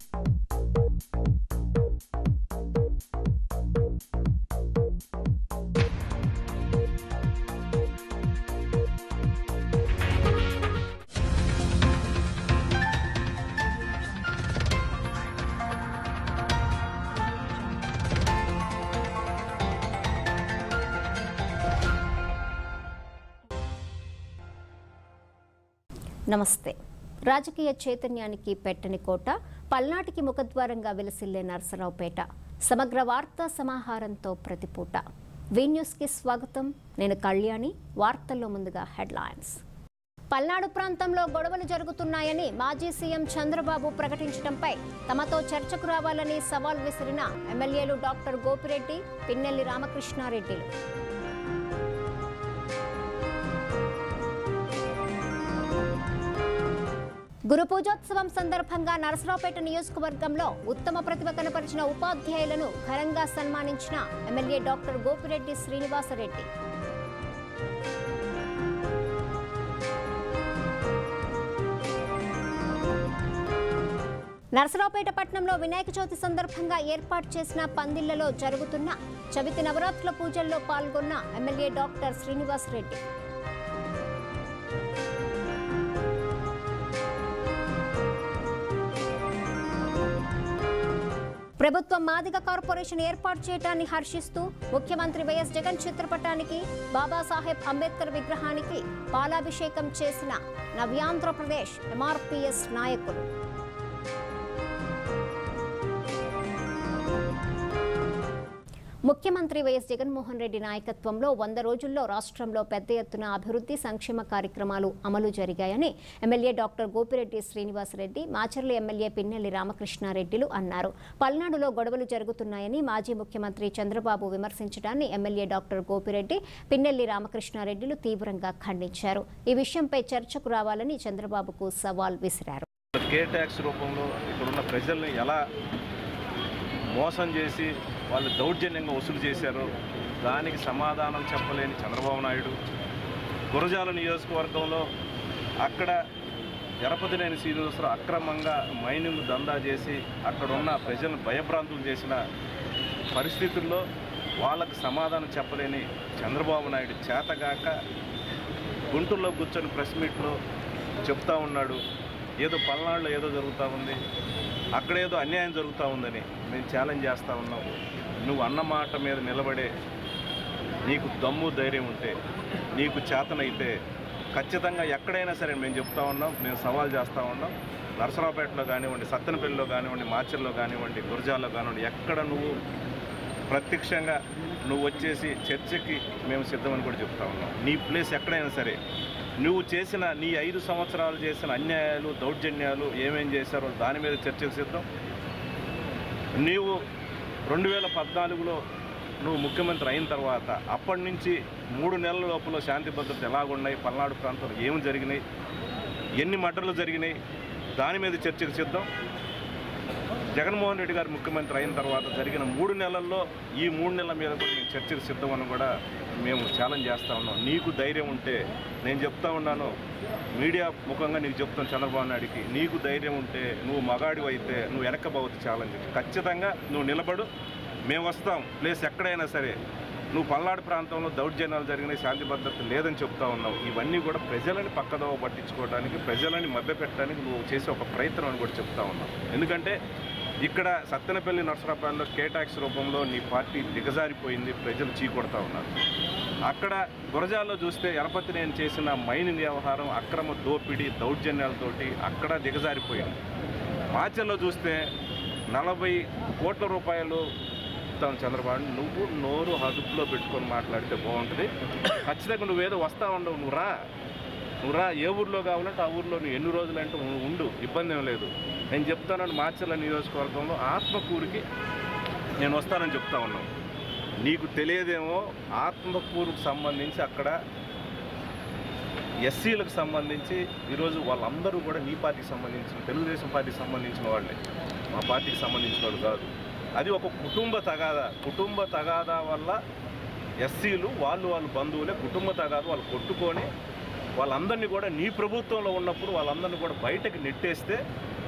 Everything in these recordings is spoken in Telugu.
నమస్తే రాజకీయ చైతన్యానికి పెట్టని కోట పల్నాటికి ముఖద్వారంగా విలసిల్లే నరసరావుపేట సమగ్ర వార్తా సమాహారంతో ప్రతిపూట వి న్యూస్కి స్వాగతం నేను కళ్యాణి వార్తల్లో ముందుగా హెడ్లైన్స్ పల్నాడు ప్రాంతంలో గొడవలు జరుగుతున్నాయని మాజీ సీఎం చంద్రబాబు ప్రకటించడంపై తమతో చర్చకు రావాలని సవాల్ విసిరిన ఎమ్మెల్యేలు డాక్టర్ గోపిరెడ్డి పిన్నెల్లి రామకృష్ణారెడ్డిలు గురు పూజోత్సవం సందర్భంగా నరసరావుపేట నియోజకవర్గంలో ఉత్తమ ప్రతిభ కనపరిచిన ఉపాధ్యాయులను ఘనంగా సన్మానించిన ఎమ్మెల్యే డాక్టర్ గోపిరెడ్డి శ్రీనివాసరెడ్డి నరసరావుపేట పట్టణంలో వినాయక చవితి సందర్భంగా ఏర్పాటు చేసిన పందిళ్లలో జరుగుతున్న చవితి నవరాత్రుల పూజల్లో పాల్గొన్న ఎమ్మెల్యే డాక్టర్ శ్రీనివాసరెడ్డి ప్రభుత్వం మాదిగ కార్పొరేషన్ ఏర్పాటు చేయడాన్ని హర్షిస్తూ ముఖ్యమంత్రి వైఎస్ జగన్ చిత్రపటానికి బాబాసాహెబ్ అంబేద్కర్ విగ్రహానికి పాలాభిషేకం చేసిన నవ్యాంధ్రప్రదేశ్ ఎంఆర్పిఎస్ నాయకులు ముఖ్యమంత్రి వైఎస్ జగన్మోహన్ రెడ్డి నాయకత్వంలో వంద రోజుల్లో రాష్ట్రంలో పెద్ద ఎత్తున అభివృద్ధి సంక్షేమ కార్యక్రమాలు అమలు జరిగాయని MLA doctor Gopireddy Srinivasareddy Macherla MLA Pinnelli రామకృష్ణారెడ్డిలు అన్నారు పల్నాడులో గొడవలు జరుగుతున్నాయని మాజీ ముఖ్యమంత్రి చంద్రబాబు విమర్శించడాన్ని ఎమ్మెల్యే డాక్టర్ గోపిరెడ్డి పిన్నెల్లి రామకృష్ణారెడ్డిలు తీవ్రంగా ఖండించారు ఈ విషయంపై చర్చకు రావాలని చంద్రబాబుకు సవాల్ విసిరారు కే ట్యాక్స్ రూపంలో ఇక్కడున్న ప్రజల్ని ఎలా మోసం చేసి వాళ్ళు దౌర్జన్యంగా వసూలు చేశారో దానికి సమాధానం చెప్పలేని చంద్రబాబు నాయుడు గురజాల నియోజకవర్గంలో అక్కడ ఎరపతినేని శ్రీనివాసరావు అక్రమంగా మైనింగ్ దందా చేసి అక్కడున్న ప్రజలను భయభ్రాంతులు చేసిన పరిస్థితుల్లో వాళ్ళకు సమాధానం చెప్పలేని చంద్రబాబు నాయుడు చేతగాక గుంటూరులో కూర్చొని ప్రెస్ మీట్లో చెప్తా ఉన్నాడు ఏదో పల్నాడులో ఏదో జరుగుతూ ఉంది అక్కడేదో అన్యాయం జరుగుతూ ఉందని మేము ఛాలెంజ్ చేస్తూ ఉన్నాం నువ్వు అన్న మాట మీద నిలబడే నీకు దమ్ము ధైర్యం ఉంటే నీకు చేతనైతే ఖచ్చితంగా ఎక్కడైనా సరే మేము చెప్తా ఉన్నాం మేము సవాల్ చేస్తూ ఉన్నాం నరసరావుపేటలో కానివ్వండి సత్తెనపల్లిలో కానివ్వండి మాచర్లో కానివ్వండి గురజాల్లో కానివ్వండి ఎక్కడ నువ్వు ప్రత్యక్షంగా నువ్వు వచ్చేసి చర్చకి మేము సిద్ధమని కూడా చెప్తా ఉన్నాం నీ ప్లేస్ ఎక్కడైనా సరే నువ్వు చేసిన నీ ఐదు సంవత్సరాలు చేసిన అన్యాయాలు దౌర్జన్యాలు ఏమేం చేశారో దాని మీద చర్చకు సిద్ధం నీవు రెండు వేల పద్నాలుగులో నువ్వు ముఖ్యమంత్రి అయిన తర్వాత అప్పటి నుంచి మూడు నెలల లోపల శాంతి భద్రత ఎలాగున్నాయి పల్నాడు ప్రాంతంలో ఏమి జరిగినాయి ఎన్ని మటర్లు జరిగినాయి దాని మీద చర్చకు సిద్ధం జగన్మోహన్ రెడ్డి గారు ముఖ్యమంత్రి అయిన తర్వాత జరిగిన మూడు నెలల్లో ఈ మూడు నెలల మీద కూడా మేము చర్చకు సిద్ధమని కూడా మేము ఛాలెంజ్ చేస్తూ ఉన్నాం నీకు ధైర్యం ఉంటే నేను చెప్తా ఉన్నాను మీడియా ముఖంగా నీకు చెప్తాను చంద్రబాబు నాయుడికి నీకు ధైర్యం ఉంటే నువ్వు మగాడివి అయితే నువ్వు వెనకబోతు ఛాలెంజ్ ఖచ్చితంగా నువ్వు నిలబడు మేము వస్తాం ప్లేస్ ఎక్కడైనా సరే నువ్వు పల్నాడు ప్రాంతంలో దౌర్జన్యాలు జరిగినాయి శాంతి భద్రత లేదని చెప్తా ఉన్నావు ఇవన్నీ కూడా ప్రజలని పక్కదోవ పట్టించుకోవడానికి ప్రజలని మభ్యపెట్టడానికి నువ్వు చేసే ఒక ప్రయత్నం అని కూడా చెప్తా ఉన్నావు ఎందుకంటే ఇక్కడ సత్తెనపల్లి నర్సరాపాలలో కేటాక్స్ రూపంలో నీ పార్టీ దిగజారిపోయింది ప్రజలు చీకొడతా ఉన్నారు అక్కడ గురజాల్లో చూస్తే ఎరపతి నేను చేసిన మైనింగ్ వ్యవహారం అక్రమ దోపిడీ దౌర్జన్యాలతోటి అక్కడ దిగజారిపోయింది మాచల్లో చూస్తే నలభై కోట్ల రూపాయలు చెప్తాను చంద్రబాబు నువ్వు నోరు అదుపులో పెట్టుకొని మాట్లాడితే బాగుంటుంది ఖచ్చితంగా నువ్వేదో వస్తా ఉండవు నువ్వు రా నువ్వు రా ఏ ఊర్లో కావాలంటే ఆ ఊర్లో నువ్వు ఎన్ని రోజులు అంటే ఉండు ఇబ్బంది ఏం లేదు నేను చెప్తానని మాచర్ల నియోజకవర్గంలో ఆత్మకూరుకి నేను వస్తానని చెప్తా ఉన్నాను నీకు తెలియదేమో ఆత్మకూరుకు సంబంధించి అక్కడ ఎస్సీలకు సంబంధించి ఈరోజు వాళ్ళందరూ కూడా నీ పార్టీకి సంబంధించిన తెలుగుదేశం పార్టీకి సంబంధించిన వాళ్ళే మా పార్టీకి సంబంధించిన వాళ్ళు కాదు అది ఒక కుటుంబ తగాదా కుటుంబ తగాదా వల్ల ఎస్సీలు వాళ్ళు వాళ్ళ బంధువులే కుటుంబ తగాదా వాళ్ళు కొట్టుకొని వాళ్ళందరినీ కూడా నీ ప్రభుత్వంలో ఉన్నప్పుడు వాళ్ళందరినీ కూడా బయటకు నెట్టేస్తే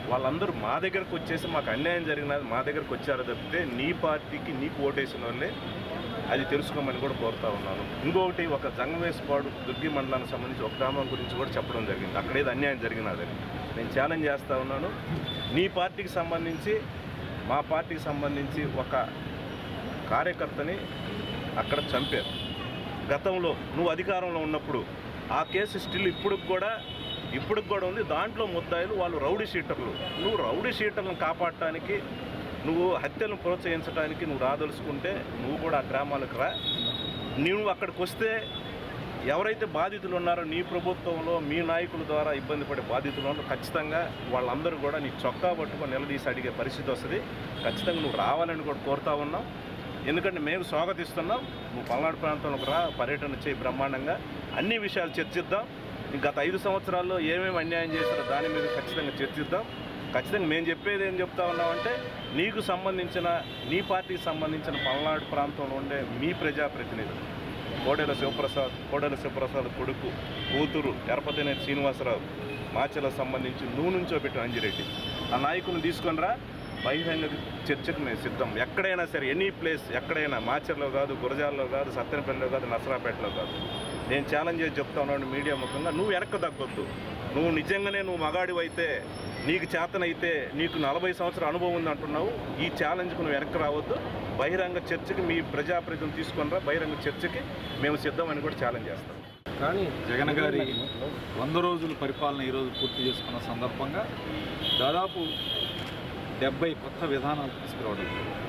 వాళ్ళందరూ మా దగ్గరకు వచ్చేసి మాకు అన్యాయం జరిగినది మా దగ్గరకు వచ్చారో తప్పితే నీ పార్టీకి నీకు ఓటేసిన వాళ్ళే అది తెలుసుకోమని కూడా కోరుతా ఉన్నాను ఇంకొకటి ఒక జంగమేశ్పాడు దుర్గి మండలానికి సంబంధించి ఒక గ్రామం గురించి కూడా చెప్పడం జరిగింది అక్కడ ఏదో అన్యాయం జరిగినదని నేను ఛాలెంజ్ చేస్తా ఉన్నాను నీ పార్టీకి సంబంధించి మా పార్టీకి సంబంధించి ఒక కార్యకర్తని అక్కడ చంపారు గతంలో నువ్వు అధికారంలో ఉన్నప్పుడు ఆ కేసు స్టిల్ ఇప్పుడు కూడా ఇప్పుడు కూడా ఉంది దాంట్లో ముద్దాయిలు వాళ్ళు రౌడీ షీటర్లు నువ్వు రౌడీ షీటర్లను కాపాడటానికి నువ్వు హత్యలను ప్రోత్సహించడానికి నువ్వు రాదలుచుకుంటే నువ్వు కూడా ఆ గ్రామాలకు రా నువ్వు అక్కడికి వస్తే ఎవరైతే బాధితులు ఉన్నారో నీ ప్రభుత్వంలో మీ నాయకుల ద్వారా ఇబ్బంది పడే బాధితులు ఉన్నారో ఖచ్చితంగా వాళ్ళందరూ కూడా నీ చొక్కా పట్టుకొని నిలదీసి అడిగే పరిస్థితి వస్తుంది ఖచ్చితంగా నువ్వు రావాలని కూడా కోరుతా ఉన్నాం ఎందుకంటే మేము స్వాగతిస్తున్నాం నువ్వు పల్నాడు ప్రాంతంలోకి రా పర్యటన చేయి బ్రహ్మాండంగా అన్ని విషయాలు చర్చిద్దాం ఇంక గత ఐదు సంవత్సరాల్లో ఏమేమి అన్యాయం చేశారో దాని మీద ఖచ్చితంగా చర్చిద్దాం ఖచ్చితంగా మేము చెప్పేది ఏం చెప్తా ఉన్నామంటే నీకు సంబంధించిన నీ పార్టీకి సంబంధించిన పల్నాడు ప్రాంతంలో ఉండే మీ ప్రజాప్రతినిధులు కోడెల శివప్రసాద్ కోడెల శివప్రసాద్ కొడుకు కూతురు ఎరపతినేని శ్రీనివాసరావు మాచలకు సంబంధించి నువ్వు నుంచో పెట్టిన అంజిరెడ్డి ఆ నాయకులను తీసుకొని రా బహిరంగ చర్చకు మేము సిద్ధం ఎక్కడైనా సరే ఎనీ ప్లేస్ ఎక్కడైనా మాచర్లో కాదు గురజాల్లో కాదు సత్తెనపల్లిలో కాదు నసరాపేటలో కాదు నేను ఛాలెంజ్ చేసి చెప్తా ఉన్నాను మీడియా ముఖంగా నువ్వు వెనక్కి తగ్గొద్దు నువ్వు నిజంగానే నువ్వు మగాడివైతే నీకు చేతనైతే నీకు నలభై సంవత్సరాల అనుభవం ఉంది అంటున్నావు ఈ ఛాలెంజ్కు నువ్వు వెనక్కి రావద్దు బహిరంగ చర్చకి మీ ప్రజాప్రతినిధులు తీసుకొని రా బహిరంగ చర్చకి మేము సిద్ధమని కూడా ఛాలెంజ్ చేస్తాం కానీ జగన్ గారి వంద రోజుల పరిపాలన ఈరోజు పూర్తి చేసుకున్న సందర్భంగా దాదాపు డెబ్బై కొత్త విధానాలు తీసుకురావడం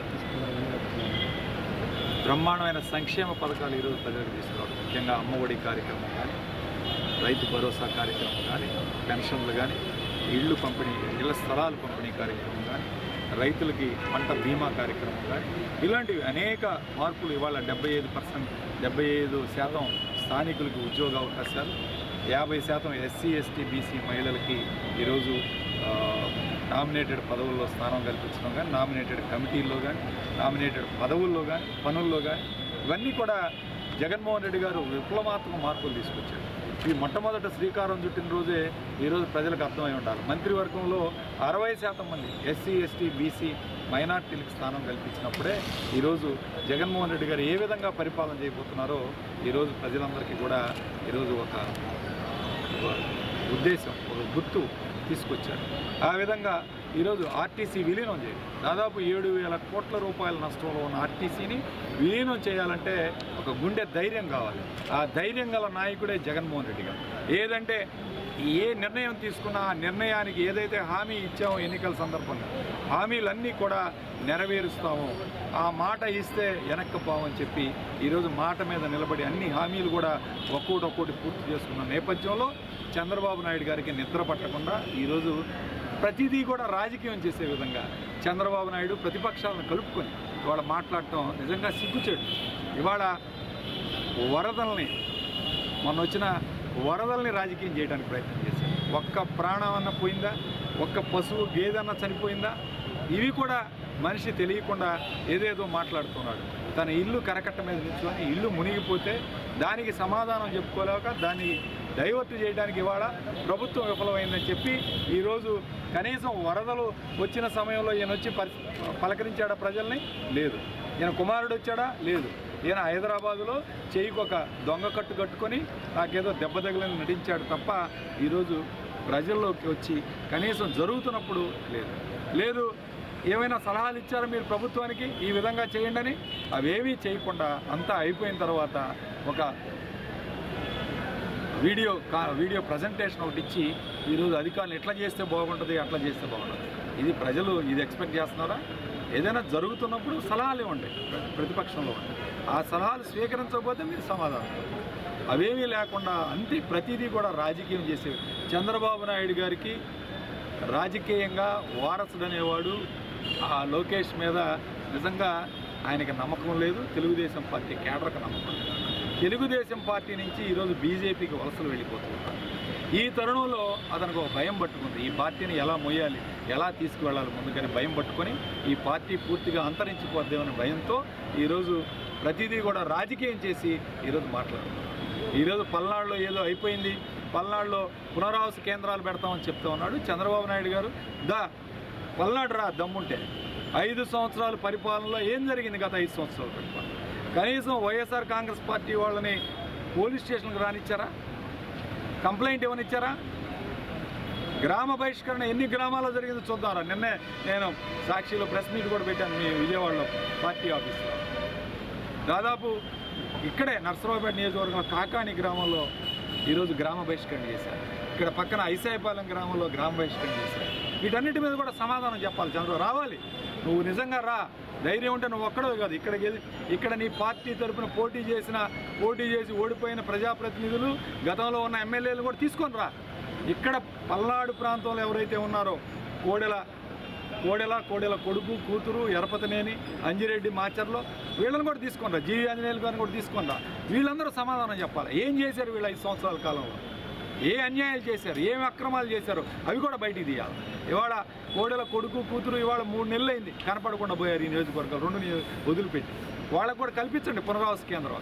బ్రహ్మాండమైన సంక్షేమ పథకాలు ఈరోజు ప్రజలకు తీసుకురావడం ముఖ్యంగా అమ్మఒడి కార్యక్రమం కానీ రైతు భరోసా కార్యక్రమం కానీ పెన్షన్లు కానీ ఇళ్ళు పంపిణీ ఇళ్ల స్థలాలు పంపిణీ కార్యక్రమం కానీ రైతులకి పంట బీమా కార్యక్రమం కానీ ఇలాంటివి అనేక మార్పులు ఇవాళ డెబ్బై ఐదు పర్సెంట్ డెబ్బై ఐదు శాతం స్థానికులకి ఉద్యోగ అవకాశాలు యాభై శాతం ఎస్సీ ఎస్టీ బీసీ మహిళలకి ఈరోజు ఆ, నామినేటెడ్ పదవుల్లో స్థానం కల్పించడం కానీ నామినేటెడ్ కమిటీల్లో కానీ నామినేటెడ్ పదవుల్లో కానీ పనుల్లో కానీ ఇవన్నీ కూడా జగన్మోహన్ రెడ్డి గారు విప్లవాత్మక మార్పులు తీసుకొచ్చారు ఈ మొట్టమొదట శ్రీకారం చుట్టిన రోజే ఈరోజు ప్రజలకు అర్థమై ఉండాలి మంత్రివర్గంలో అరవై శాతం మంది ఎస్సీ ఎస్టీ బీసీ మైనార్టీలకు స్థానం కల్పించినప్పుడే ఈరోజు జగన్మోహన్ రెడ్డి గారు ఏ విధంగా పరిపాలన చేయబోతున్నారో ఈరోజు ప్రజలందరికీ కూడా ఈరోజు ఒక ఒక ఉద్దేశం ఒక గుర్తు తీసుకొచ్చారు ఆ విధంగా ఈరోజు ఆర్టీసీ విలీనం చేయాలి దాదాపు ఏడు వేల కోట్ల రూపాయల నష్టంలో ఉన్న ఆర్టీసీని విలీనం చేయాలంటే ఒక గుండె ధైర్యం కావాలి ఆ ధైర్యం గల నాయకుడే జగన్మోహన్ రెడ్డి గారు ఏదంటే ఏ నిర్ణయం తీసుకున్నా ఆ నిర్ణయానికి ఏదైతే హామీ ఇచ్చామో ఎన్నికల సందర్భంగా హామీలన్నీ కూడా నెరవేరుస్తాము ఆ మాట ఇస్తే వెనక్కపోమని చెప్పి ఈరోజు మాట మీద నిలబడి అన్ని హామీలు కూడా ఒక్కోటి ఒక్కోటి పూర్తి చేసుకున్న నేపథ్యంలో చంద్రబాబు నాయుడు గారికి నిద్ర పట్టకుండా ఈరోజు ప్రతిదీ కూడా రాజకీయం చేసే విధంగా చంద్రబాబు నాయుడు ప్రతిపక్షాలను కలుపుకొని ఇవాళ మాట్లాడటం నిజంగా సిగ్గుచేటు ఇవాళ వరదల్ని మొన్న వచ్చిన వరదల్ని రాజకీయం చేయడానికి ప్రయత్నం చేశారు ఒక్క ప్రాణం అన్న పోయిందా ఒక్క పశువు గేదన్న చనిపోయిందా ఇవి కూడా మనిషి తెలియకుండా ఏదేదో మాట్లాడుతున్నాడు తన ఇల్లు కరకట్ట మీద నిల్చొని ఇల్లు మునిగిపోతే దానికి సమాధానం చెప్పుకోలేక దాన్ని డైవర్ట్ చేయడానికి ఇవాళ ప్రభుత్వం విఫలమైందని చెప్పి ఈరోజు కనీసం వరదలు వచ్చిన సమయంలో ఈయన వచ్చి పరి పలకరించాడా ప్రజల్ని లేదు ఈయన కుమారుడు వచ్చాడా లేదు ఈయన హైదరాబాదులో చేయికి ఒక దొంగ కట్టు కట్టుకొని నాకేదో దెబ్బ తగిలని నటించాడు తప్ప ఈరోజు ప్రజల్లోకి వచ్చి కనీసం జరుగుతున్నప్పుడు లేదు లేదు ఏమైనా సలహాలు ఇచ్చారా మీరు ప్రభుత్వానికి ఈ విధంగా చేయండి అని అవేమీ చేయకుండా అంతా అయిపోయిన తర్వాత ఒక వీడియో కా వీడియో ప్రజెంటేషన్ ఒకటి ఇచ్చి ఈరోజు అధికారులు ఎట్లా చేస్తే బాగుంటుంది అట్లా చేస్తే బాగుంటుంది ఇది ప్రజలు ఇది ఎక్స్పెక్ట్ చేస్తున్నారా ఏదైనా జరుగుతున్నప్పుడు సలహాలు ఇవ్వండి ప్ర- ప్రతిపక్షంలో ఉండి ఆ సలహాలు స్వీకరించకపోతే మీరు సమాధానం చెప్పండి. అవేమీ లేకుండా అంతే ప్రతిదీ కూడా రాజకీయం చేసే చంద్రబాబు నాయుడు గారికి రాజకీయంగా వారసుడు అనేవాడు ఆ లోకేష్ మీద నిజంగా ఆయనకి నమ్మకం లేదు తెలుగుదేశం పార్టీ కేడర్కి నమ్మకం లేదు తెలుగుదేశం పార్టీ నుంచి ఈరోజు బీజేపీకి వలసలు వెళ్ళిపోతున్నారు ఈ తరుణంలో అతనికి ఒక భయం పట్టుకుంది ఈ పార్టీని ఎలా మొయ్యాలి ఎలా తీసుకువెళ్ళాలి ముందుకని భయం పట్టుకొని ఈ పార్టీ పూర్తిగా అంతరించిపోద్దేమనే భయంతో ఈరోజు ప్రతిదీ కూడా రాజకీయం చేసి ఈరోజు మాట్లాడుతున్నారు ఈరోజు పల్నాడులో ఏదో అయిపోయింది పల్నాడులో పునరావాస కేంద్రాలు పెడతామని చెప్తా ఉన్నాడు చంద్రబాబు నాయుడు గారు దా పల్నాడు రా దమ్ముంటే ఐదు సంవత్సరాల పరిపాలనలో ఏం జరిగింది గత ఐదు సంవత్సరాల పరిపాలన కనీసం వైఎస్ఆర్ కాంగ్రెస్ పార్టీ వాళ్ళని పోలీస్ స్టేషన్కి రానిచ్చారా కంప్లైంట్ ఇవ్వనిచ్చారా గ్రామ బహిష్కరణ ఎన్ని గ్రామాల్లో జరిగిందో చూద్దాం నిన్నే నేను సాక్షిలో ప్రెస్ మీట్ కూడా పెట్టాను మీ విజయవాడలో పార్టీ ఆఫీస్లో దాదాపు ఇక్కడే నర్సరావుపేట నియోజకవర్గంలో కాకాని గ్రామంలో ఈరోజు గ్రామ బహిష్కరణ చేశారు ఇక్కడ పక్కన ఐసాయిపాలెం గ్రామంలో గ్రామ బహిష్కరణ చేశారు వీటన్నిటి మీద కూడా సమాధానం చెప్పాలి చంద్రబాబు రావాలి నువ్వు నిజంగా రా ధైర్యం ఉంటే నువ్వు ఒక్కడో కాదు ఇక్కడ గెలి ఇక్కడ నీ పార్టీ తరపున పోటీ చేసిన పోటీ చేసి ఓడిపోయిన ప్రజాప్రతినిధులు గతంలో ఉన్న ఎమ్మెల్యేలు కూడా తీసుకొని రా ఇక్కడ పల్నాడు ప్రాంతంలో ఎవరైతే ఉన్నారో కోడెల కోడెల కోడెల కొడుకు కూతురు ఎరపతనేని అంజిరెడ్డి మాచర్లో వీళ్ళని కూడా తీసుకున్నా జీవి ఆంజనేయులు గారిని కూడా తీసుకున్నా వీళ్ళందరూ సమాధానం చెప్పాలి ఏం చేశారు వీళ్ళ ఐదు సంవత్సరాల కాలంలో ఏ అన్యాయాలు చేశారు ఏమి అక్రమాలు చేశారు అవి కూడా బయటికి తీయాలి ఇవాళ కోడెల కొడుకు కూతురు ఇవాళ మూడు నెలలు అయింది కనపడకుండా పోయారు ఈ నియోజకవర్గాలు రెండు నియో- వదిలిపెట్టి వాళ్ళకు కూడా కల్పించండి పునరావాస కేంద్రం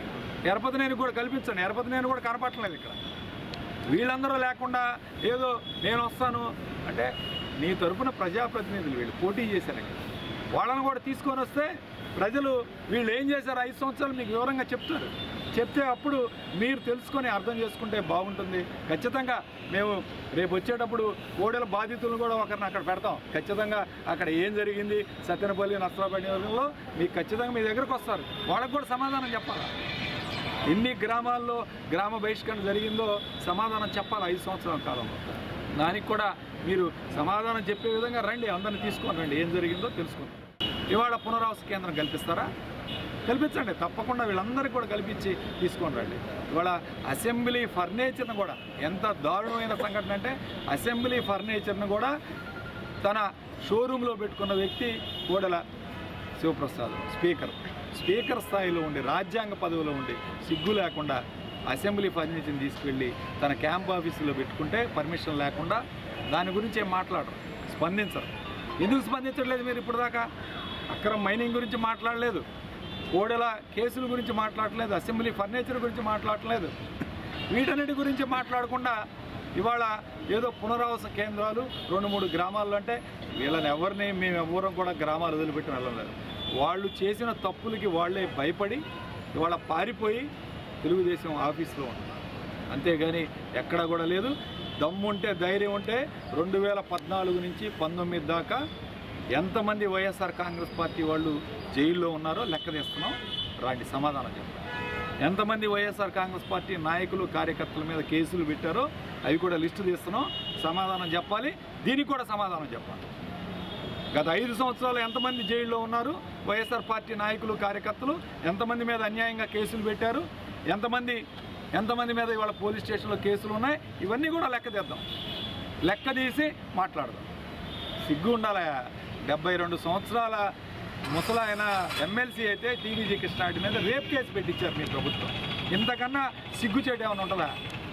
ఎరపతనేని కూడా కల్పించండి ఎరపతనేని కూడా కనపడట్లేదు ఇక్కడ వీళ్ళందరూ లేకుండా ఏదో నేను వస్తాను అంటే నీ తరపున ప్రజాప్రతినిధులు వీళ్ళు పోటీ చేశారు ఇక్కడ వాళ్ళని కూడా తీసుకొని వస్తే ప్రజలు వీళ్ళు ఏం చేశారు ఐదు సంవత్సరాలు మీకు వివరంగా చెప్తారు చెప్తే అప్పుడు మీరు తెలుసుకొని అర్థం చేసుకుంటే బాగుంటుంది ఖచ్చితంగా మేము రేపు వచ్చేటప్పుడు ఓడల బాధితులను కూడా ఒకరిని అక్కడ పెడతాం ఖచ్చితంగా అక్కడ ఏం జరిగింది సత్యనపల్లి నష్టపడి నియోజకంలో మీకు ఖచ్చితంగా మీ దగ్గరకు వస్తారు వాళ్ళకు కూడా సమాధానం చెప్పాలి ఎన్ని గ్రామాల్లో గ్రామ బహిష్కరణ జరిగిందో సమాధానం చెప్పాలి ఐదు సంవత్సరాల కాలంలో దానికి కూడా మీరు సమాధానం చెప్పే విధంగా రండి అందరిని తీసుకొని రండి ఏం జరిగిందో తెలుసుకుందాం ఇవాళ పునరావాస కేంద్రం కల్పిస్తారా కల్పించండి తప్పకుండా వీళ్ళందరికీ కూడా కల్పించి తీసుకొని రండి ఇవాళ అసెంబ్లీ ఫర్నిచర్ను కూడా ఎంత దారుణమైన సంఘటన అంటే అసెంబ్లీ ఫర్నిచర్ను కూడా తన షోరూంలో పెట్టుకున్న వ్యక్తి కోడల శివప్రసాద్ స్పీకర్ స్పీకర్ స్థాయిలో ఉండి రాజ్యాంగ పదవిలో ఉండి సిగ్గు లేకుండా అసెంబ్లీ ఫర్నిచర్ని తీసుకెళ్ళి తన క్యాంప్ ఆఫీసులో పెట్టుకుంటే పర్మిషన్ లేకుండా దాని గురించి ఏం మాట్లాడరు స్పందించరు ఎందుకు స్పందించట్లేదు మీరు ఇప్పటిదాకా అక్రమ మైనింగ్ గురించి మాట్లాడలేదు కోడెల కేసుల గురించి మాట్లాడలేదు అసెంబ్లీ ఫర్నిచర్ గురించి మాట్లాడలేదు వీటన్నిటి గురించి మాట్లాడకుండా ఇవాళ ఏదో పునరావాస కేంద్రాలు రెండు మూడు గ్రామాల్లో అంటే వీళ్ళని ఎవరిని మేము ఎవ్వరం కూడా గ్రామాలు వదిలిపెట్టి వెళ్ళలేదు వాళ్ళు చేసిన తప్పులకి వాళ్ళే భయపడి ఇవాళ పారిపోయి తెలుగుదేశం ఆఫీస్లో ఉన్నారు అంతేగాని ఎక్కడ కూడా లేదు దమ్ముంటే ధైర్యం ఉంటే రెండు వేల పద్నాలుగు నుంచి పంతొమ్మిది దాకా ఎంతమంది వైఎస్ఆర్ కాంగ్రెస్ పార్టీ వాళ్ళు జైల్లో ఉన్నారో లెక్క తీస్తున్నాం రాండి సమాధానం చెప్పండి ఎంతమంది వైఎస్ఆర్ కాంగ్రెస్ పార్టీ నాయకులు కార్యకర్తల మీద కేసులు పెట్టారో అవి కూడా లిస్టు తీస్తున్నాం సమాధానం చెప్పాలి దీనికి కూడా సమాధానం చెప్పాలి గత ఐదు సంవత్సరాలు ఎంతమంది జైల్లో ఉన్నారు వైఎస్ఆర్ పార్టీ నాయకులు కార్యకర్తలు ఎంతమంది మీద అన్యాయంగా కేసులు పెట్టారు ఎంతమంది ఎంతమంది మీద ఇవాళ పోలీస్ స్టేషన్లో కేసులు ఉన్నాయి ఇవన్నీ కూడా లెక్క తీద్దాం లెక్క తీసి మాట్లాడదాం సిగ్గు ఉండాలి డెబ్బై రెండు సంవత్సరాల ముసలాయన ఎమ్మెల్సీ అయితే టీవీజీ కృష్ణారెడ్డి మీద రేప్ కేసు పెట్టించారు మీ ప్రభుత్వం ఇంతకన్నా సిగ్గు చేయడం ఏమైనా ఉంటుందా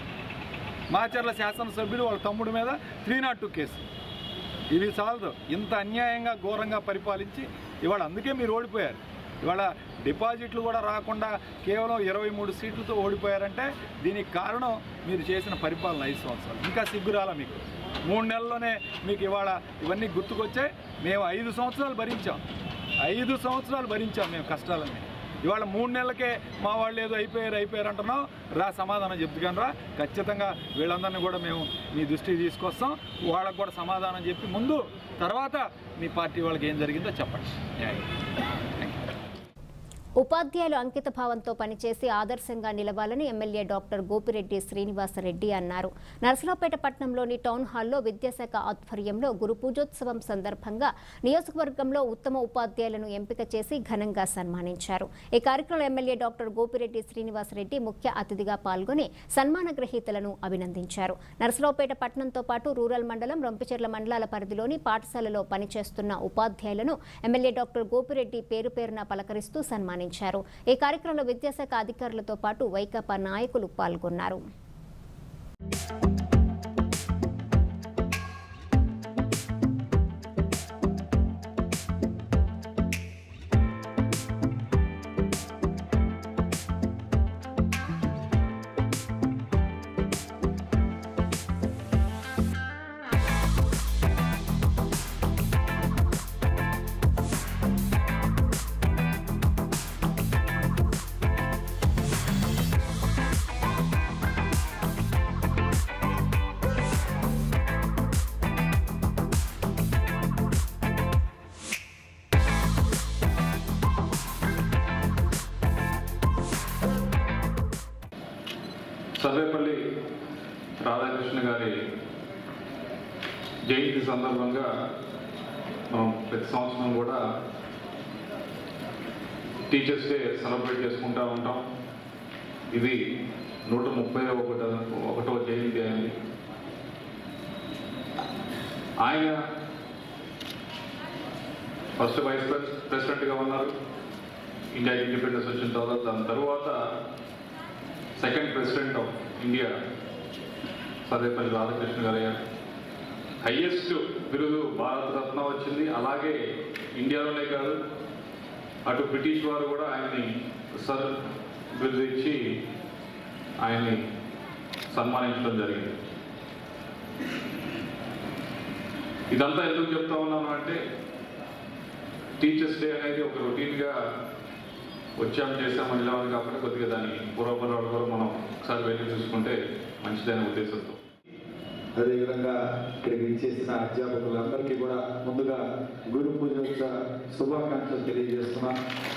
మాచర్ల శాసనసభ్యులు వాళ్ళ తమ్ముడి మీద త్రీ నాట్ టూ కేసు ఇది చాలదు ఇంత అన్యాయంగా ఘోరంగా పరిపాలించి ఇవాళ అందుకే మీరు ఓడిపోయారు ఇవాళ డిపాజిట్లు కూడా రాకుండా కేవలం ఇరవై మూడు సీట్లతో ఓడిపోయారంటే దీనికి కారణం మీరు చేసిన పరిపాలన ఐదు సంవత్సరాలు ఇంకా సిగ్గురాల మీకు మూడు నెలల్లోనే మీకు ఇవాళ ఇవన్నీ గుర్తుకొచ్చాయి మేము ఐదు సంవత్సరాలు భరించాం ఐదు సంవత్సరాలు భరించాం మేము కష్టాలన్నీ ఇవాళ మూడు నెలలకే మా వాళ్ళు ఏదో అయిపోయారు అయిపోయారు అంటున్నాం రా సమాధానం చెప్తుగాను రా ఖచ్చితంగా వీళ్ళందరినీ కూడా మేము మీ దృష్టికి తీసుకొస్తాం వాళ్ళకు కూడా సమాధానం చెప్పి ముందు తర్వాత మీ పార్టీ వాళ్ళకి ఏం జరిగిందో చెప్పండి న్యాయం థ్యాంక్ యూ ఉపాధ్యాయులు అంకిత భావంతో పనిచేసి ఆదర్శంగా నిలవాలని ఎమ్మెల్యే డాక్టర్ గోపిరెడ్డి శ్రీనివాసరెడ్డి అన్నారు నరసరావుపేట పట్టణంలోని టౌన్ హాల్లో విద్యాశాఖ ఆధ్వర్యంలో గురు పూజోత్సవం సందర్భంగా నియోజకవర్గంలో ఉత్తమ ఉపాధ్యాయులను ఎంపిక చేసి ఘనంగా సన్మానించారు ఈ కార్యక్రమంలో ఎమ్మెల్యే డాక్టర్ గోపిరెడ్డి శ్రీనివాసరెడ్డి ముఖ్య అతిథిగా పాల్గొని సన్మాన గ్రహీతలను అభినందించారు నరసరావుపేట పట్టణంతో పాటు రూరల్ మండలం రొంపిచెర్ల మండలాల పరిధిలోని పాఠశాలలో పనిచేస్తున్న ఉపాధ్యాయులను ఎమ్మెల్యే డాక్టర్ గోపిరెడ్డి పేరు పేరున పలకరిస్తూ సన్మానించారు ఈ కార్యక్రమంలో విద్యాశాఖ అధికారులతో పాటు వైకాపా నాయకులు పాల్గొన్నారు రాధాకృష్ణ గారి జయంతి సందర్భంగా మనం ప్రతి సంవత్సరం కూడా టీచర్స్ డే సెలబ్రేట్ చేసుకుంటూ ఉంటాం ఇది నూట ముప్పై ఒకటో ఒకటో జయంతి అయింది ఆయన ఫస్ట్ వైస్ ప్రెసిడెంట్గా ఉన్నారు ఇండియా ఇండిపెండెన్స్ వచ్చిన తర్వాత దాని తర్వాత second president of India Sarvepalli Radhakrishna గారు అయ్యారు హయ్యెస్ట్ బిరుదు భారతరత్న వచ్చింది అలాగే ఇండియాలోనే కాదు అటు బ్రిటిష్ వారు కూడా ఆయన్ని సర్ బిరుదు ఇచ్చి ఆయన్ని సన్మానించడం జరిగింది ఇదంతా ఎందుకు చెప్తా ఉన్నాను అంటే టీచర్స్ డే అనేది ఒక రొటీన్గా వచ్చాం చేసాం వెళ్ళామని కాబట్టి కొద్దిగా దాని పూర్వపరాలు కూడా మనం ఒకసారి వెళ్ళి చూసుకుంటే మంచిదైన ఉద్దేశంతో అదేవిధంగా ఇక్కడికి విచ్చేసిన అధ్యాపకులందరికీ కూడా ముందుగా గురు పూజ యొక్క శుభాకాంక్షలు తెలియజేస్తున్నా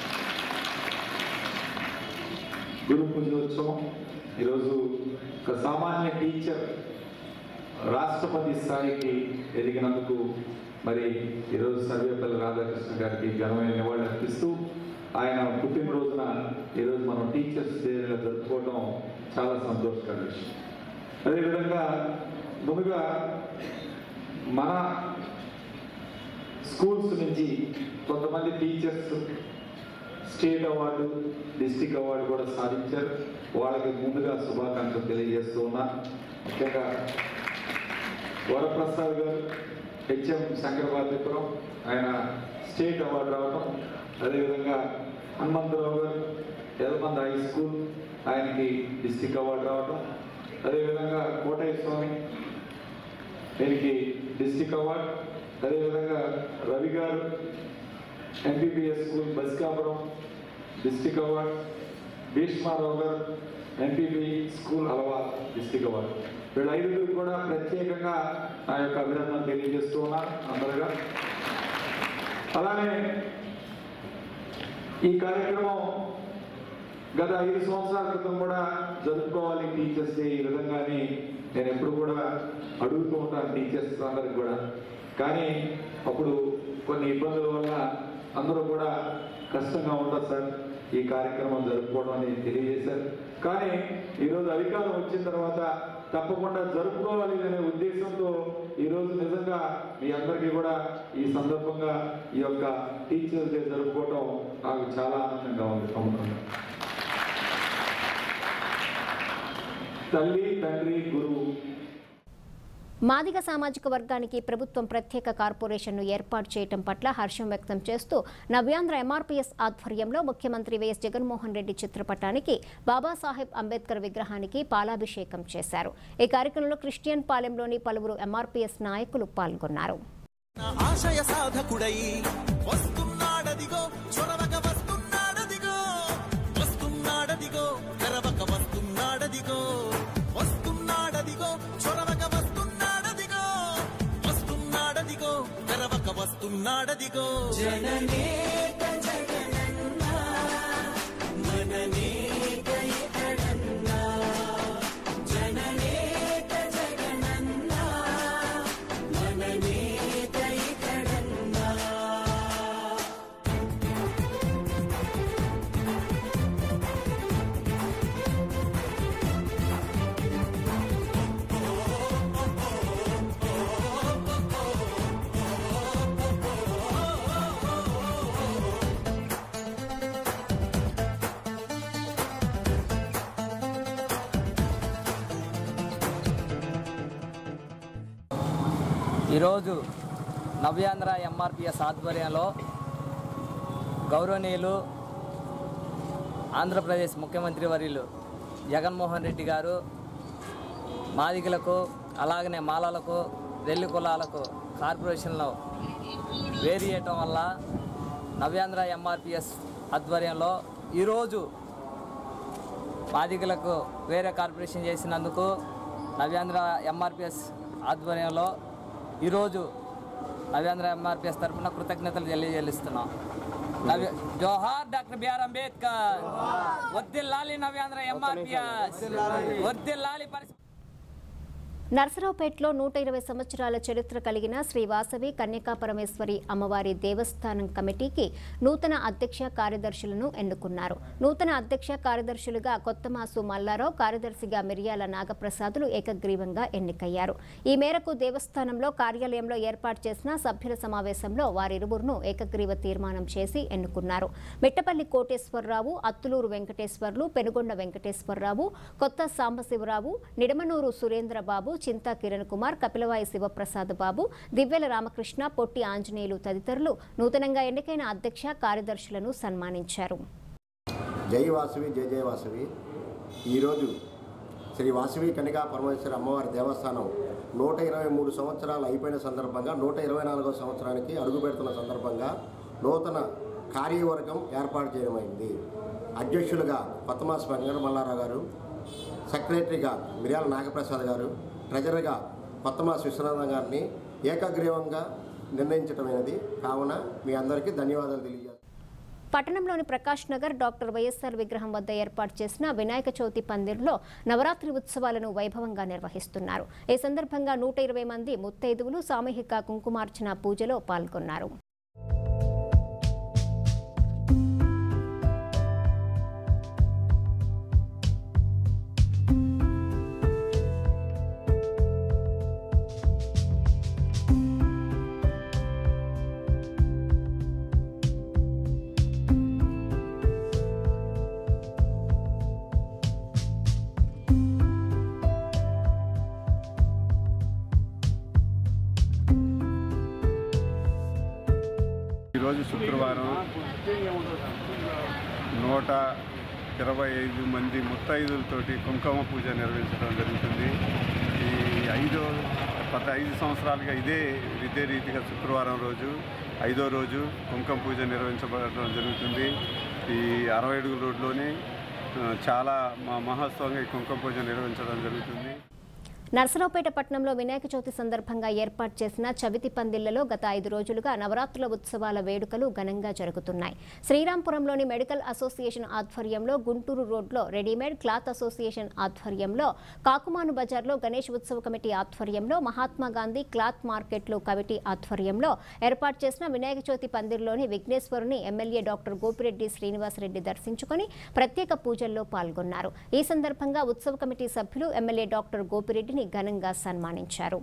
గురు పూజోత్సవం ఈరోజు ఒక సామాన్య టీచర్ రాష్ట్రపతి స్థాయికి ఎదిగినందుకు మరి ఈరోజు సర్వేపల్లి రాధాకృష్ణ గారికి ఘనమైన నివాళులు అర్పిస్తూ ఆయన పుట్టినరోజున ఈరోజు మనం టీచర్స్ డేగా జరుపుకోవడం చాలా సంతోషకర విషయం అదేవిధంగా ముందుగా మన స్కూల్స్ నుంచి కొంతమంది teachers state award district award కూడా సాధించారు వాళ్ళకి ముందుగా శుభాకాంక్షలు తెలియజేస్తూ ఉన్నా ముఖ్యంగా వరప్రసాద్ గారు హెచ్ఎం శంకరబాద్యపురం ఆయన స్టేట్ అవార్డు రావడం అదేవిధంగా హనుమంతరావు గారు ఎల్మంద హై స్కూల్ ఆయనకి డిస్టిక్ అవార్డు రావడం అదేవిధంగా కోటయ్య స్వామి దీనికి డిస్టిక్ అవార్డు అదేవిధంగా రవి గారు MPBS school Baskapuram district award Bhishmarao గారు MPB school Alava district award వీళ్ళ ఐదుగురు కూడా ప్రత్యేకంగా నా యొక్క అభినందన తెలియజేస్తూ ఉన్నాను అందరుగా అలానే ఈ కార్యక్రమం గత ఐదు సంవత్సరాల క్రితం కూడా జరుపుకోవాలి టీచర్స్ డే ఈ విధంగానే నేను ఎప్పుడు కూడా అడుగుతూ ఉంటాను టీచర్స్ అందరికి కూడా కానీ అప్పుడు కొన్ని ఇబ్బందుల వల్ల అందరూ కూడా కష్టంగా ఉంటుంది సార్ ఈ కార్యక్రమం జరుపుకోవడం అని తెలియజేశారు కానీ ఈరోజు అధికారం వచ్చిన తర్వాత తప్పకుండా జరుపుకోవాలి అనే ఉద్దేశంతో ఈరోజు నిజంగా మీ అందరికీ కూడా ఈ సందర్భంగా ఈ యొక్క టీచర్స్ డే జరుపుకోవడం నాకు చాలా ఆనందంగా ఉంది సంవత్సరంగా తల్లి తండ్రి గురువు మాదిగ సామాజిక వర్గానికి ప్రభుత్వం ప్రత్యేక కార్పొరేషన్ను ఏర్పాటు చేయడం పట్ల హర్షం వ్యక్తం చేస్తూ నవ్యాంధ్ర ఎంఆర్పీఎస్ ఆధ్వర్యంలో ముఖ్యమంత్రి వైఎస్ జగన్మోహన్ రెడ్డి చిత్రపటానికి బాబాసాహెబ్ అంబేద్కర్ విగ్రహానికి పాలాభిషేకం చేశారు ఈ కార్యక్రమంలో క్రిస్టియన్ పాలెంలోని పలువురు ఎంఆర్పీఎస్ నాయకులు పాల్గొన్నారు ఆశయ సాధకుడై వస్తున్నాడదిగో చొరవక వస్తున్నాడదిగో వస్తున్నాడదిగో తెరవక వస్తున్నాడదిగో వస్తున్నాడదిగో చొరవక వస్తున్నాడదిగో వస్తున్నాడదిగో తెరవక వస్తున్నాడదిగో జననేత జగనన్నా మననేత ఇతడన్నా జననేత జగనన్నా మననేత ఇతడన్నా ఈరోజు నవ్యాంధ్ర ఎంఆర్పిఎస్ ఆధ్వర్యంలో గౌరవనీయులు ఆంధ్రప్రదేశ్ ముఖ్యమంత్రి వర్యులు జగన్మోహన్ రెడ్డి గారు మాదిగలకు అలాగనే మాలలకు రెల్లి కులాలకు కార్పొరేషన్లో వేరు చేయటం వల్ల నవ్యాంధ్ర ఎంఆర్పిఎస్ ఆధ్వర్యంలో ఈరోజు మాదిగలకు వేరే కార్పొరేషన్ చేసినందుకు నవ్యాంధ్ర ఎంఆర్పిఎస్ ఆధ్వర్యంలో ఈరోజు నవ్యాంధ్ర ఎంఆర్పిఎస్ తరఫున కృతజ్ఞతలు తెలియజేస్తున్నాం నవ్య జోహార్ డాక్టర్ బిఆర్ అంబేద్కర్ వద్దిల్లాలి నవ్యాంధ్ర ఎంఆర్పిఎస్ వద్దిల్లాలి పరిస్థితి నర్సరావుపేటలో నూట ఇరవై సంవత్సరాల చరిత్ర కలిగిన శ్రీ వాసవి కన్యకా పరమేశ్వరి అమ్మవారి దేవస్థానం కమిటీకి నూతన అధ్యక్ష కార్యదర్శులను ఎన్నుకున్నారు నూతన అధ్యక్ష కార్యదర్శులుగా కొత్తమాసు మల్లారావు కార్యదర్శిగా మిరియాల నాగప్రసాదులు ఏకగ్రీవంగా ఎన్నికయ్యారు ఈ మేరకు దేవస్థానంలో కార్యాలయంలో ఏర్పాటు చేసిన సభ్యుల సమావేశంలో వారిరువురును ఏకగ్రీవ తీర్మానం చేసి ఎన్నుకున్నారు మిట్టపల్లి కోటేశ్వరరావు అత్తులూరు వెంకటేశ్వర్లు పెనుగొండ వెంకటేశ్వరరావు కొత్త సాంబశివరావు నిడమనూరు సురేంద్రబాబు చింతా కిరణ్ కుమార్ కపిలవాయి శివప్రసాద్ బాబు దివ్యల రామకృష్ణ పొట్టి ఆంజనేయులు తదితరులు నూతనంగా ఎన్నికైన అధ్యక్ష కార్యదర్శులను సన్మానించారు జై వాసవి జయ జయ వాసవి ఈరోజు శ్రీ వాసవి కనికా పరమేశ్వర అమ్మవారి దేవస్థానం నూట ఇరవై మూడు సంవత్సరాలు అయిపోయిన సందర్భంగా నూట ఇరవై నాలుగో సంవత్సరానికి అడుగు పెడుతున్న సందర్భంగా నూతన కార్యవర్గం ఏర్పాటు చేయడమైంది అధ్యక్షులుగా కొత్తమాస వెంకట మల్లారావు గారు సెక్రటరీగా మిర్యాల నాగప్రసాద్ గారు ట్రెజరర్గా కొత్తమాస విశ్వనాథం గారిని ఏకగ్రీవంగా నిర్ణయించడమైనది కావున మీ అందరికీ ధన్యవాదాలు తెలియజేస్తాను పట్టణంలోని ప్రకాష్ నగర్ డాక్టర్ వైఎస్ఆర్ విగ్రహం వద్ద ఏర్పాటు చేసిన వినాయక చవితి పందిర్లో నవరాత్రి ఉత్సవాలను వైభవంగా నిర్వహిస్తున్నారు ఈ సందర్భంగా నూట ఇరవై మంది ముత్తైదువులు సామూహిక కుంకుమార్చన పూజలో పాల్గొన్నారు ఈరోజు శుక్రవారం నూట ఇరవై ఐదు మంది ముత్తైదులతోటి కుంకుమ పూజ నిర్వహించడం జరుగుతుంది ఈ ఐదో గత ఐదు సంవత్సరాలుగా ఇదే ఇదే రీతిగా శుక్రవారం రోజు ఐదో రోజు కుంకుమ పూజ నిర్వహించబడటం జరుగుతుంది ఈ అరవై అడుగుల రోడ్లోనే ఆ, చాలా మా మహోత్సవంగా ఈ కుంకుమ పూజ నిర్వహించడం జరుగుతుంది నర్సరావుపేట పట్టణంలో వినాయక చవితి సందర్భంగా ఏర్పాటు చేసిన చవితి పందిళ్లలో గత ఐదు రోజులుగా నవరాత్రుల ఉత్సవాల వేడుకలు ఘనంగా జరుగుతున్నాయి శ్రీరాంపురంలోని మెడికల్ అసోసియేషన్ ఆధ్వర్యంలో గుంటూరు రోడ్లో రెడీమేడ్ క్లాత్ అసోసియేషన్ ఆధ్వర్యంలో కాకుమాను బజార్లో గణేష్ ఉత్సవ కమిటీ ఆధ్వర్యంలో మహాత్మా గాంధీ క్లాత్ మార్కెట్లు కమిటీ ఆధ్వర్యంలో ఏర్పాటు చేసిన వినాయక చవితి పందిర్లోని విఘ్నేశ్వరుని ఎమ్మెల్యే డాక్టర్ గోపిరెడ్డి శ్రీనివాసరెడ్డి దర్శించుకొని ప్రత్యేక పూజల్లో పాల్గొన్నారు ఈ సందర్భంగా ఉత్సవ కమిటీ సభ్యులు ఎమ్మెల్యే డాక్టర్ గోపిరెడ్డిని ఘనంగా సన్మానించారు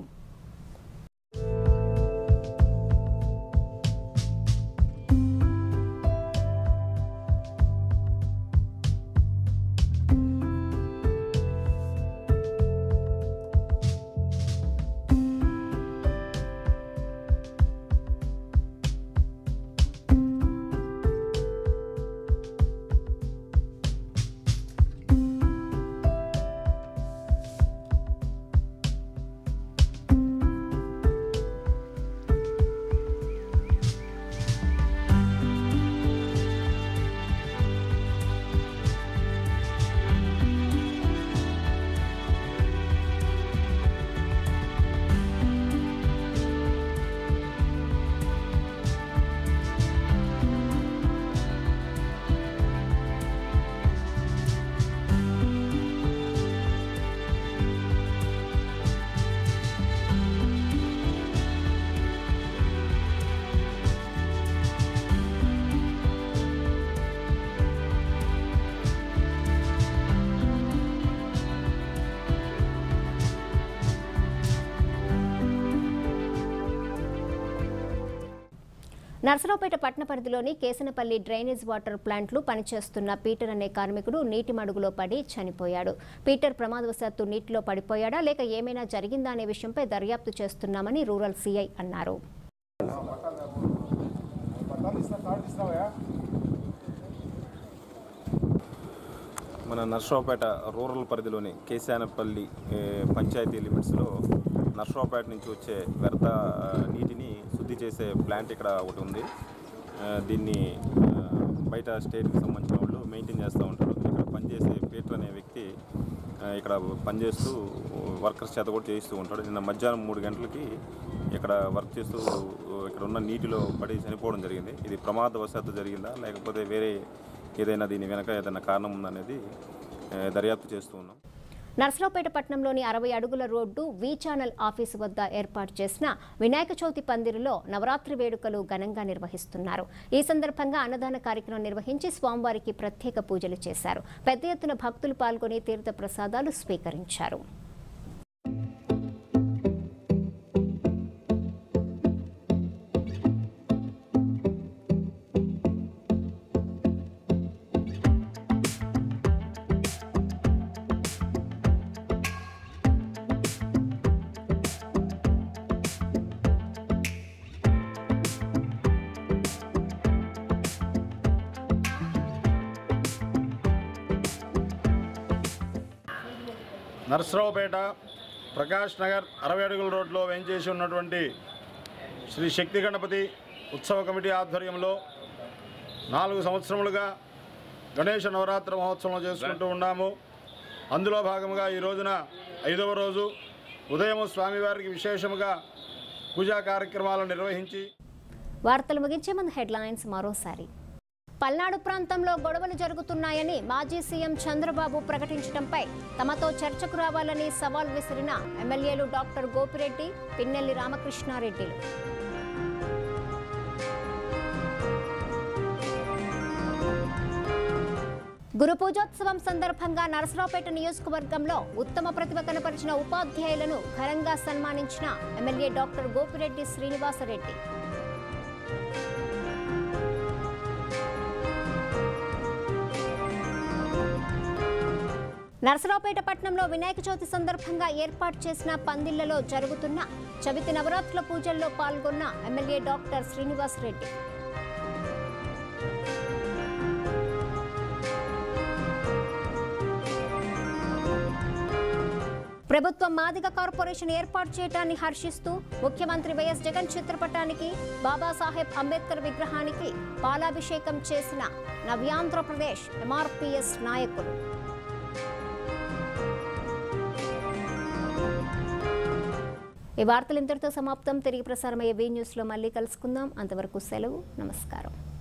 నర్సరావుపేట పట్టణ పరిధిలోని కేసనపల్లి డ్రైనేజ్ వాటర్ ప్లాంట్లు పనిచేస్తున్న పీటర్ అనే కార్మికుడు నీటి మడుగులో పడి చనిపోయాడు పీటర్ ప్రమాదవశాత్తు నీటిలో పడిపోయాడా లేక ఏమైనా జరిగిందా అనే విషయంపై దర్యాప్తు చేస్తున్నామని రూరల్ సీఐ అన్నారు మన నర్సరావుపేట రూరల్ పరిధిలోని కేశానపల్లి ఏ, పంచాయతీ లిమిట్స్లో నర్సరావుపేట నుంచి వచ్చే వ్యర్థ ఆ, నీటిని శుద్ధి చేసే ప్లాంట్ ఇక్కడ ఒకటి ఉంది ఆ, దీన్ని ఆ, బయట స్టేట్కి సంబంధించిన వాళ్ళు మెయింటైన్ చేస్తూ ఉంటారు ఇక్కడ పనిచేసే పీటర్ అనే వ్యక్తి ఆ, ఇక్కడ పనిచేస్తూ వర్కర్స్ చేత కూడా చేయిస్తూ ఉంటాడు నిన్న మధ్యాహ్నం మూడు గంటలకి ఇక్కడ వర్క్ చేస్తూ ఇక్కడ ఉన్న నీటిలో పడి చనిపోవడం జరిగింది ఇది ప్రమాదవశాత్తు జరిగిందా లేకపోతే వేరే ఏదైనా దీని వెనక ఏదైనా కారణం ఉందనేది ఆ, దర్యాప్తు చేస్తూ ఉన్నాం నర్సరావుపేట పట్టణంలోని అరవై అడుగుల రోడ్డు వి ఛానల్ ఆఫీసు వద్ద ఏర్పాటు చేసిన వినాయక చవితి పందిరిలో నవరాత్రి వేడుకలు ఘనంగా నిర్వహిస్తున్నారు ఈ సందర్భంగా అన్నదాన కార్యక్రమం నిర్వహించి స్వామివారికి ప్రత్యేక పూజలు చేశారు పెద్ద ఎత్తున భక్తులు పాల్గొని తీర్థ ప్రసాదాలు స్వీకరించారు నర్సరావుపేట ప్రకాష్ నగర్ అరవై అడుగుల రోడ్లో వేంచేసి ఉన్నటువంటి శ్రీ శక్తి గణపతి ఉత్సవ కమిటీ ఆధ్వర్యంలో నాలుగు సంవత్సరములుగా గణేష నవరాత్రి మహోత్సవం చేసుకుంటూ ఉన్నాము అందులో భాగంగా ఈ రోజున ఐదవ రోజు ఉదయం స్వామివారికి విశేషముగా పూజా కార్యక్రమాలు నిర్వహించి వార్తలు ముగించే ముందు హెడ్లైన్స్ మరోసారి పల్నాడు ప్రాంతంలో గొడవలు జరుగుతున్నాయని మాజీ సీఎం చంద్రబాబు ప్రకటించడంపై తమతో చర్చకు రావాలని సవాల్ విసిరిన ఎమ్మెల్యేలు డాక్టర్ గోపిరెడ్డి పిన్నెల్లి రామకృష్ణారెడ్డిలు గురు పూజోత్సవం సందర్భంగా నరసరావుపేట నియోజకవర్గంలో ఉత్తమ ప్రతిభ కనపరిచిన ఉపాధ్యాయులను ఘనంగా సన్మానించిన ఎమ్మెల్యే డాక్టర్ గోపిరెడ్డి శ్రీనివాసరెడ్డి నరసరావుపేట పట్టణంలో వినాయక చవితి సందర్భంగా ఏర్పాటు చేసిన పందిళ్లలో జరుగుతున్న చవితి నవరాత్రుల పూజల్లో పాల్గొన్న ఎమ్మెల్యే డాక్టర్ శ్రీనివాస్ రెడ్డి ప్రభుత్వం మాదిగ కార్పొరేషన్ ఏర్పాటు చేయడాన్ని హర్షిస్తూ ముఖ్యమంత్రి వైఎస్ జగన్ చిత్రపటానికి బాబాసాహెబ్ అంబేద్కర్ విగ్రహానికి పాలాభిషేకం చేసిన నవ్యాంధ్రప్రదేశ్ ఎంఆర్పిఎస్ నాయకులు ఈ వార్తలు ఇంతటితో సమాప్తం తిరిగి ప్రసారమయ్యే వీ న్యూస్లో మళ్ళీ కలుసుకుందాం అంతవరకు సెలవు నమస్కారం